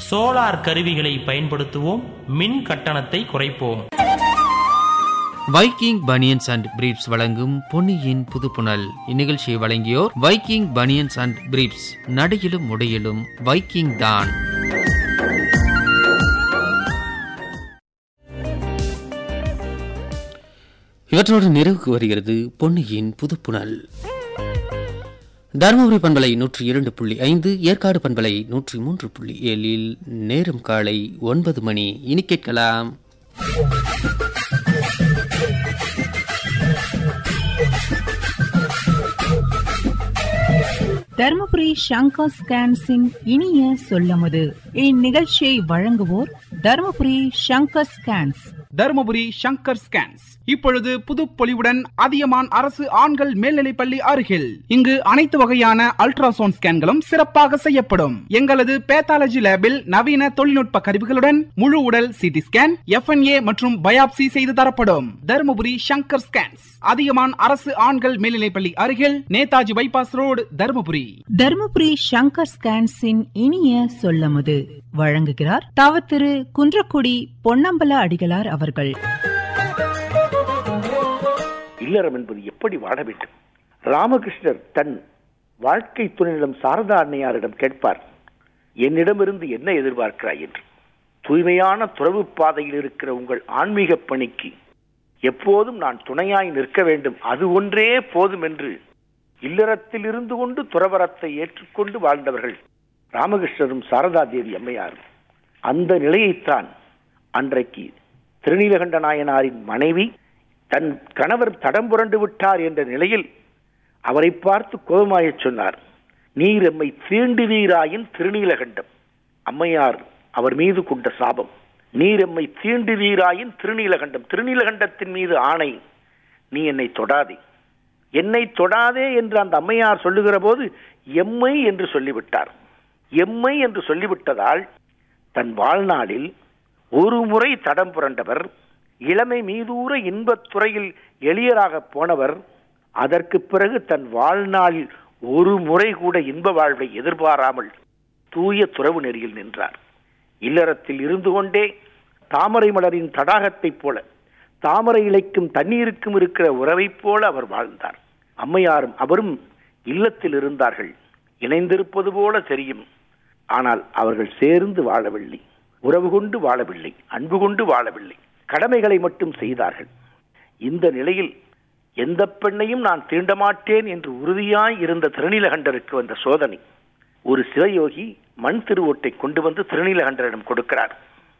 solar கருவிகளை பயன்படுத்துவோம் மின் கட்டணத்தை குறைப்போம் வைக்கிங் பனியன்ஸ் அண்ட் பிரீப்ஸ் வழங்கும் பொன்னியின் புதுப்புணல் இந்நிகழ்ச்சியை வழங்கியோர் வைக்கிங் பனியன்ஸ் அண்ட் பிரீப்ஸ் நடையிலும் உடையிலும் வைக்கிங் தான் இவற்றோடு நிறைவுக்கு வருகிறது பொன்னியின் புதுப்புணல் தருமபுரி பண்பலை நூற்றி இரண்டு புள்ளி ஐந்து ஏற்காடு பண்பலை நூற்றி மூன்று புள்ளி ஏழில் நேரம் காலை ஒன்பது மணி இனி கேட்கலாம் தர்மபுரி சங்கர் ஸ்கேன்ஸின் இனிய சொல்லமுது இந்நிகழ்ச்சியை வழங்குவோர் தர்மபுரி சங்கர் ஸ்கேன்ஸ் தருமபுரி சங்கர் ஸ்கேன்ஸ் இப்பொழுது புதுப்பொலிவுடன் அதியமான் அரசு ஆண்கள் மேல்நிலைப்பள்ளி அருகில் இங்கு அனைத்து வகையான அல்ட்ராசவுண்ட் ஸ்கேன்களும் சிறப்பாக செய்யப்படும் எங்களது பேத்தாலஜி லேபில் நவீன தொழில்நுட்ப கருவிகளுடன் முழு உடல் சிடி ஸ்கேன் எஃப்என்ஏ மற்றும் பயாப்சி செய்து தரப்படும் தருமபுரி சங்கர் ஸ்கேன்ஸ் அதியமான் அரசு ஆண்கள் மேல்நிலைப்பள்ளி அருகில் நேதாஜி பைபாஸ் ரோடு தருமபுரி தர்மபுரி சங்கர் ஸ்கேன்ஸின் இனிய சொல்லமுது வழங்குகிறார் தவ திரு குன்றக்குடி பொன்னம்பல அடிகளார் அவர்கள் இல்லறம் என்பது எப்படி வாழ வேண்டும் ராமகிருஷ்ணர் தன் வாழ்க்கை துணையிடம் சாரதா அன்னையாரிடம் கேட்பார் என்னிடமிருந்து என்ன எதிர்பார்க்கிறாய் என்று தூய்மையான துறவு பாதையில் இருக்கிற உங்கள் ஆன்மீக பணிக்கு எப்போதும் நான் துணையாய் நிற்க வேண்டும் அது ஒன்றே போதும் என்று இல்லறத்தில் இருந்து கொண்டு துறவரத்தை ஏற்றுக்கொண்டு வாழ்ந்தவர்கள் ராமகிருஷ்ணரும் சாரதா தேவி அம்மையாரும் அந்த நிலையைத்தான் அன்றைக்கு திருநீலகண்ட நாயனாரின் மனைவி தன் கணவர் தடம் புரண்டு விட்டார் என்ற நிலையில் அவரை பார்த்து கோபமாயச் சொன்னார் நீர் எம்மை தீண்டுவீராயின் திருநீலகண்டம் அம்மையார் அவர் மீது கொண்ட சாபம் நீர் எம்மை தீண்டுவீராயின் திருநீலகண்டம் திருநீலகண்டத்தின் மீது ஆணை நீ என்னை தொடாதே என்னை தொடாதே என்று அந்த அம்மையார் சொல்லுகிற போது எம்மை என்று சொல்லிவிட்டார் எம்மை என்று சொல்லிவிட்டதால் தன் வாழ்நாளில் ஒரு முறை தடம் புரண்டவர் இளமை மீதூர இன்பத் துறையில் எளியராக போனவர் அதற்கு பிறகு தன் வாழ்நாளில் ஒரு முறை கூட இன்ப வாழ்வை எதிர்பாராமல் தூய துறவு நெறியில் நின்றார் இல்லறத்தில் இருந்து கொண்டே தாமரை மலரின் தடாகத்தைப் போல தாமரை இலைக்கும் தண்ணீருக்கும் இருக்கிற உறவைப் போல அவர் வாழ்ந்தார் அம்மையாரும் அவரும் இல்லத்தில் இருந்தார்கள் இணைந்திருப்பது போல தெரியும் ஆனால் அவர்கள் சேர்ந்து வாழவில்லை உறவு கொண்டு வாழவில்லை அன்பு கொண்டு வாழவில்லை கடமைகளை மட்டும் செய்தார்கள் இந்த நிலையில் எந்த பெண்ணையும் நான் தீண்டமாட்டேன் என்று உறுதியாய் இருந்த திருநீலகண்டருக்கு வந்த சோதனை ஒரு சிவயோகி மண் திருவோட்டை கொண்டு வந்து திருநீலகண்டரிடம் கொடுக்கிறார்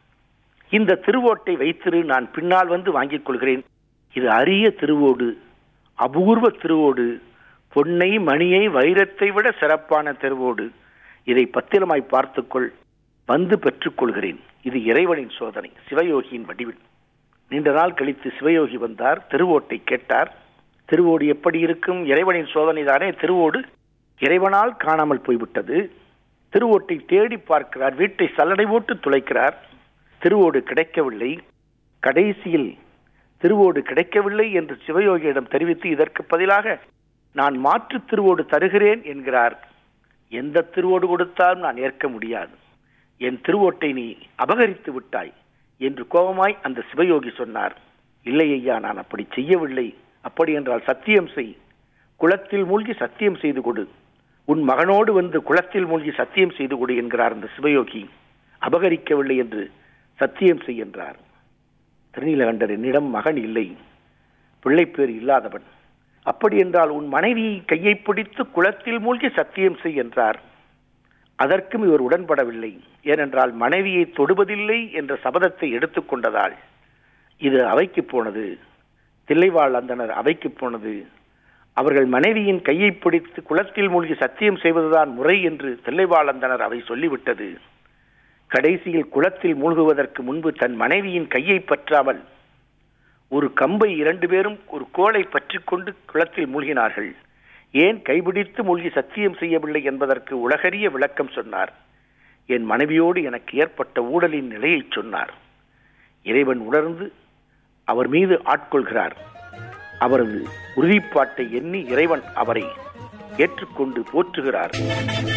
இந்த திருவோட்டை வைத்திரு நான் பின்னால் வந்து வாங்கிக் கொள்கிறேன் இது அரிய திருவோடு அபூர்வ திருவோடு பொன்னை மணியை வைரத்தை விட சிறப்பான திருவோடு இதை பத்திரமாய் பார்த்துக்கொள் வந்து பெற்றுக்கொள்கிறேன் இது இறைவனின் சோதனை சிவயோகியின் வடிவில் நீண்ட நாள் கழித்து சிவயோகி வந்தார் திருவோட்டை கேட்டார் திருவோடு எப்படி இருக்கும் இறைவனின் சோதனை தானே திருவோடு இறைவனால் காணாமல் போய்விட்டது திருவோட்டை தேடி பார்க்கிறார் வீட்டை சல்லடை போட்டு துளைக்கிறார் திருவோடு கிடைக்கவில்லை கடைசியில் திருவோடு கிடைக்கவில்லை என்று சிவயோகியிடம் தெரிவித்து இதற்கு பதிலாக நான் மாற்று திருவோடு தருகிறேன் என்கிறார் எந்த திருவோடு கொடுத்தாலும் நான் ஏற்க முடியாது என் திருவோட்டை நீ அபகரித்து விட்டாய் என்று கோபமாய் அந்த சிவயோகி சொன்னார் இல்லை ஐயா நான் அப்படி செய்யவில்லை அப்படி என்றால் சத்தியம் செய் குளத்தில் மூழ்கி சத்தியம் செய்து கொடு உன் மகனோடு வந்து குளத்தில் மூழ்கி சத்தியம் செய்து கொடு என்கிறார் அந்த சிவயோகி அபகரிக்கவில்லை என்று சத்தியம் செய் என்றார் திருநீலகண்டர் என்னிடம் மகன் இல்லை பிள்ளைப்பேர் இல்லாதவன் அப்படி என்றால் உன் மனைவியை கையை பிடித்து குளத்தில் மூழ்கி சத்தியம் செய் என்றார் அதற்கும் இவர் உடன்படவில்லை ஏனென்றால் மனைவியை தொடுவதில்லை என்ற சபதத்தை எடுத்துக்கொண்டதால் இது அவைக்கு போனது தில்லைவாழ் அந்தனர் அவைக்கு போனது அவர்கள் மனைவியின் கையை பிடித்து குளத்தில் மூழ்கி சத்தியம் செய்வதுதான் முறை என்று தில்லைவாழ் அந்தனர் அவை சொல்லிவிட்டது கடைசியில் குளத்தில் மூழ்குவதற்கு முன்பு தன் மனைவியின் கையை பற்றாமல் ஒரு கம்பை இரண்டு பேரும் ஒரு கோலை பற்றி கொண்டு குளத்தில் மூழ்கினார்கள் ஏன் கைபிடித்து மூழ்கி சத்தியம் செய்யவில்லை என்பதற்கு உலகறிய விளக்கம் சொன்னார் என் மனைவியோடு எனக்கு ஏற்பட்ட ஊழலின் நிலையை சொன்னார் இறைவன் உணர்ந்து அவர் மீது ஆட்கொள்கிறார் அவரது உறுதிப்பாட்டை எண்ணி இறைவன் அவரை ஏற்றுக்கொண்டு போற்றுகிறார்